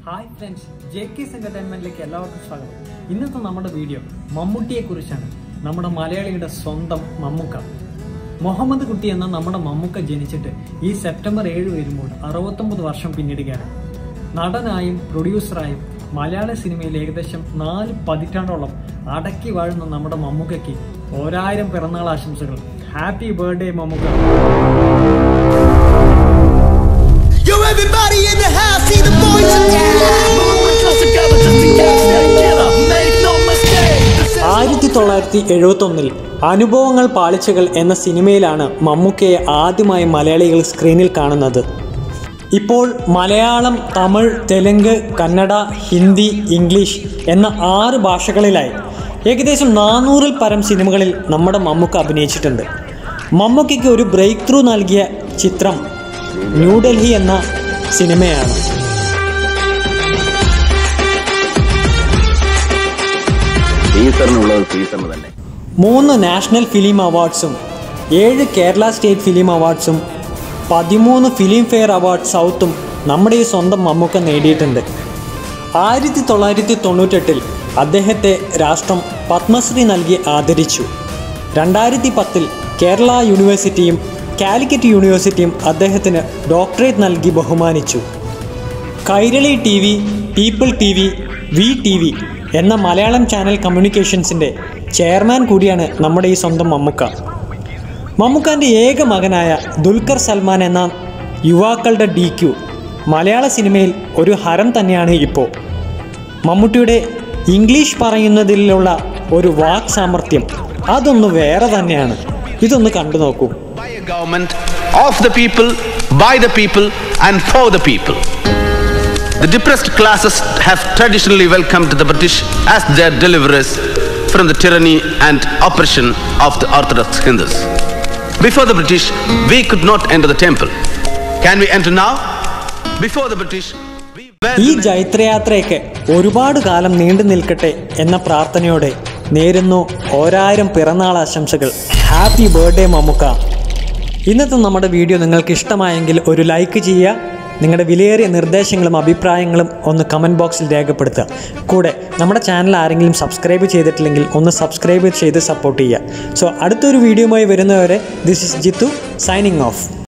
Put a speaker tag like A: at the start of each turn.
A: Hi friends J K's എന്റർടൈൻമെന്റിലേക്ക് എല്ലാവർക്കും സ്വാഗതം ഇന്നത്തെ നമ്മുടെ വീഡിയോ മമ്മൂട്ടിയെ കുറിച്ചാണ് നമ്മുടെ മലയാളിയുടെ സ്വന്തം മമ്മൂക്ക മുഹമ്മദ് കുട്ടി എന്ന നമ്മുടെ മമ്മൂക്ക ജനിച്ചിട്ട് ഈ സെപ്റ്റംബർ ഏഴ് വരുമ്പോൾ അറുപത്തൊമ്പത് വർഷം പിന്നിടുകയാണ് നടനായും പ്രൊഡ്യൂസറായും മലയാള സിനിമയിൽ ഏകദേശം നാല് പതിറ്റാണ്ടോളം അടക്കി വാഴുന്ന നമ്മുടെ മമ്മൂക്കയ്ക്ക് ഓരായിരം പിറന്നാൾ ആശംസകൾ happy birthday Mammukka
B: Yo, everybody in the house, see the boys
A: ആയിരത്തി തൊള്ളായിരത്തി എഴുപത്തി ഒന്നിൽ അനുഭവങ്ങൾ പാളിച്ചകൾ എന്ന സിനിമയിലാണ് മമ്മൂക്കയെ ആദ്യമായി മലയാളികൾ സ്ക്രീനിൽ കാണുന്നത് ഇപ്പോൾ മലയാളം തമിഴ് തെലുങ്ക് കന്നഡ ഹിന്ദി ഇംഗ്ലീഷ് എന്ന ആറ് ഭാഷകളിലായി ഏകദേശം നാനൂറിൽ പരം സിനിമകളിൽ നമ്മുടെ മമ്മൂക്ക അഭിനയിച്ചിട്ടുണ്ട് മമ്മൂക്കയ്ക്ക് ഒരു ബ്രേക്ക് ത്രൂ നൽകിയ ചിത്രം ന്യൂഡൽഹി എന്ന സിനിമയാണ്
C: ടീച്ചറിനുള്ളത് ടീച്ചറിന് തന്നെ
A: മൂന്ന് നാഷണൽ ഫിലിം അവാർഡ്സും ഏഴ് കേരള സ്റ്റേറ്റ് ഫിലിം അവാർഡ്സും പതിമൂന്ന് ഫിലിം ഫെയർ അവാർഡ് സൗത്തും നമ്മുടെ ഈ സ്വന്തം മമ്മൂക്ക നേടിയിട്ടുണ്ട് ആയിരത്തി തൊള്ളായിരത്തി തൊണ്ണൂറ്റെട്ടിൽ അദ്ദേഹത്തെ രാഷ്ട്രം പത്മശ്രീ നൽകി ആദരിച്ചു രണ്ടായിരത്തി പത്തിൽ കേരള യൂണിവേഴ്സിറ്റിയും കാലിക്കറ്റ് യൂണിവേഴ്സിറ്റിയും അദ്ദേഹത്തിന് ഡോക്ടറേറ്റ് നൽകി ബഹുമാനിച്ചു Kairali T V people T V V T V എന്ന മലയാളം ചാനൽ കമ്മ്യൂണിക്കേഷൻസിൻ്റെ ചെയർമാൻ കൂടിയാണ് നമ്മുടെ ഈ സ്വന്തം മമ്മുക്ക മമ്മുക്കാൻ്റെ ഏക മകനായ ദുൽഖർ സൽമാൻ എന്ന യുവാക്കളുടെ ഡി ക്യു മലയാള സിനിമയിൽ ഒരു ഹരം തന്നെയാണ് ഇപ്പോൾ മമ്മൂട്ടിയുടെ ഇംഗ്ലീഷ് പറയുന്നതിലുള്ള ഒരു വാക് സാമർഥ്യം അതൊന്ന് വേറെ തന്നെയാണ് ഇതൊന്ന് കണ്ടു നോക്കൂ
D: by a government of the people, by the people, and for the people. The depressed classes have traditionally welcomed the British as their deliverers from the tyranny and oppression of the Orthodox Hindus. Before the British, we could not enter the temple. Can we enter now? Before the British, we were
A: ഈ ജൈത്രയാത്രയൊക്കെ ഒരുപാട് കാലം നീണ്ടു നിൽക്കട്ടെ എന്ന പ്രാർത്ഥനയോടെ നേരുന്നു ഓരായിരം പിറന്നാൾ ആശംസകൾ ഹാപ്പി ബർത്ത്ഡേ മമ്മുക്ക ഇന്നത്തെ നമ്മുടെ വീഡിയോ നിങ്ങൾക്ക് ഇഷ്ടമായെങ്കിൽ ഒരു ലൈക്ക് ചെയ്യുക നിങ്ങളുടെ വിലയേറിയ നിർദ്ദേശങ്ങളും അഭിപ്രായങ്ങളും ഒന്ന് കമൻറ്റ് ബോക്സിൽ രേഖപ്പെടുത്തുക കൂടെ നമ്മുടെ ചാനൽ ആരെങ്കിലും സബ്സ്ക്രൈബ് ചെയ്തിട്ടില്ലെങ്കിൽ ഒന്ന് സബ്സ്ക്രൈബ് ചെയ്ത് സപ്പോർട്ട് ചെയ്യുക സോ അടുത്തൊരു വീഡിയോയുമായി വരുന്നവരെ this is Jithu signing of